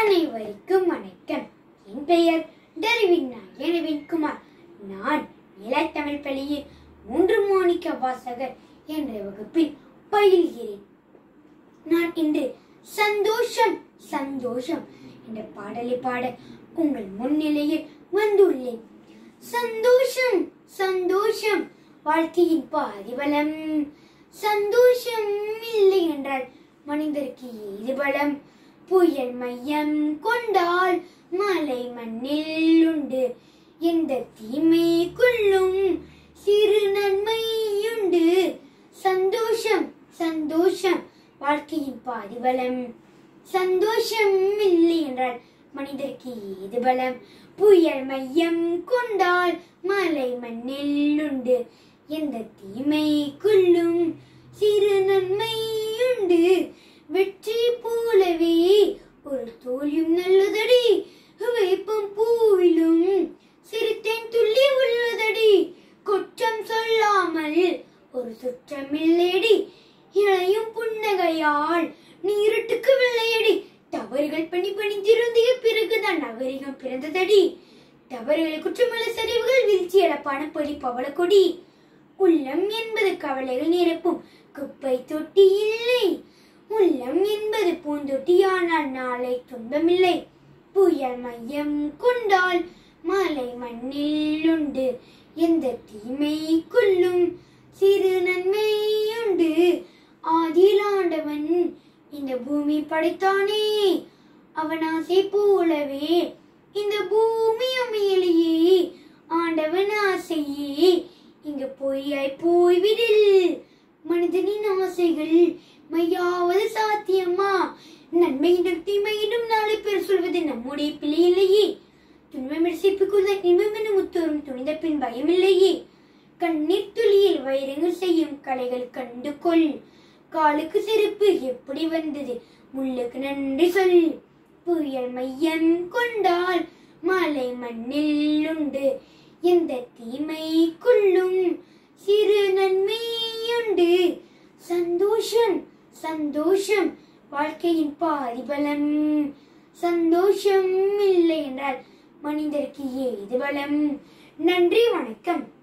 அனைவருக்கும் வணக்கம் என் பெயர் டெரிவின் நாயனவின் குமார் நான் இளத்தமிழ் பள்ளியில் மூன்று மாணிக்க வாசகர் என்ற வகுப்பில் பயில்கிறேன் நான் இன்று சந்தோஷம் சந்தோஷம் என்ற பாடலை பாட உங்கள் முன்னிலையில் வந்துள்ளேன் சந்தோஷம் சந்தோஷம் வாழ்க்கையின் பாதிபலம் சந்தோஷம் இல்லை என்றால் மனிதருக்கு ஏது பலம் புயல் மையம் கொண்டால் மலை மண்ணில் உண்டு எந்த தீமைக்குள்ளும் சிறு நன்மையுண்டு சந்தோஷம் சந்தோஷம் வாழ்க்கையின் பாதிபலம் சந்தோஷம் இல்லை என்றால் மனிதருக்கு ஏது பலம் புயல் மையம் கொண்டால் மலை மண்ணில் உண்டு எந்த தீமைக்குள்ளும் சிறு நன்மையுண்டு வெற்றி போலவே ஒரு தோல்வியும் நல்லதடி வேப்பம் பூவிலும் சிறுத்தேன் துள்ளி உள்ளதடி குற்றம் சொல்லாமல் ஒரு சுற்றமில்லேடி இளையும் புன்னகையால் நீருட்டுக்கு வெள்ளையடி தவறுகள் பணி பணி திருந்திய பிறகுதான் நவரிகம் பிறந்ததடி தவறுகள் குற்றமல்ல சரிவுகள் வீழ்ச்சி இழப்பான பொலி பவள கொடி உள்ளம் என்பது கவலைகள் நிரப்பும் குப்பை தொட்டி இல்லை உள்ளம் என்பது பூந்தொட்டி ஆனால் நாளை துன்பமில்லை புயல் மையம் கொண்டால் மலை மண்ணில் உண்டு எந்த தீமைக்குள்ளும் சிறு நன்மையுண்டு ஆதிலாண்டவன் இந்த பூமி படைத்தானே அவன் ஆசை போலவே இந்த பூமி அமையலையே ஆண்டவன் ஆசையே இங்க பொய்யாய் போய்விடில் மனிதனின் ஆசைகள் மையாவது சாத்தியமா நன்மையிடம் தீமையிடம் நாளை பேர் சொல்வது நம்முடைய பிள்ளை இல்லையே துன்பம் சிப்பிக்குள்ள இன்பம் என முத்தோறும் துணிந்த பின் பயமில்லையே கண்ணீர் துளியில் வைரங்கள் செய்யும் கலைகள் கண்டு கொள் காலுக்கு செருப்பு எப்படி வந்தது முள்ளுக்கு நன்றி சொல் புயல் மையம் கொண்டால் மலை மண்ணில் உண்டு எந்த தீமைக்குள்ளும் சிறு நன்மையுண்டு சந்தோஷம் சந்தோஷம் வாழ்க்கையின் பாதிபலம் சந்தோஷம் இல்லை என்றால் மனிதருக்கு ஏது பலம் நன்றி வணக்கம்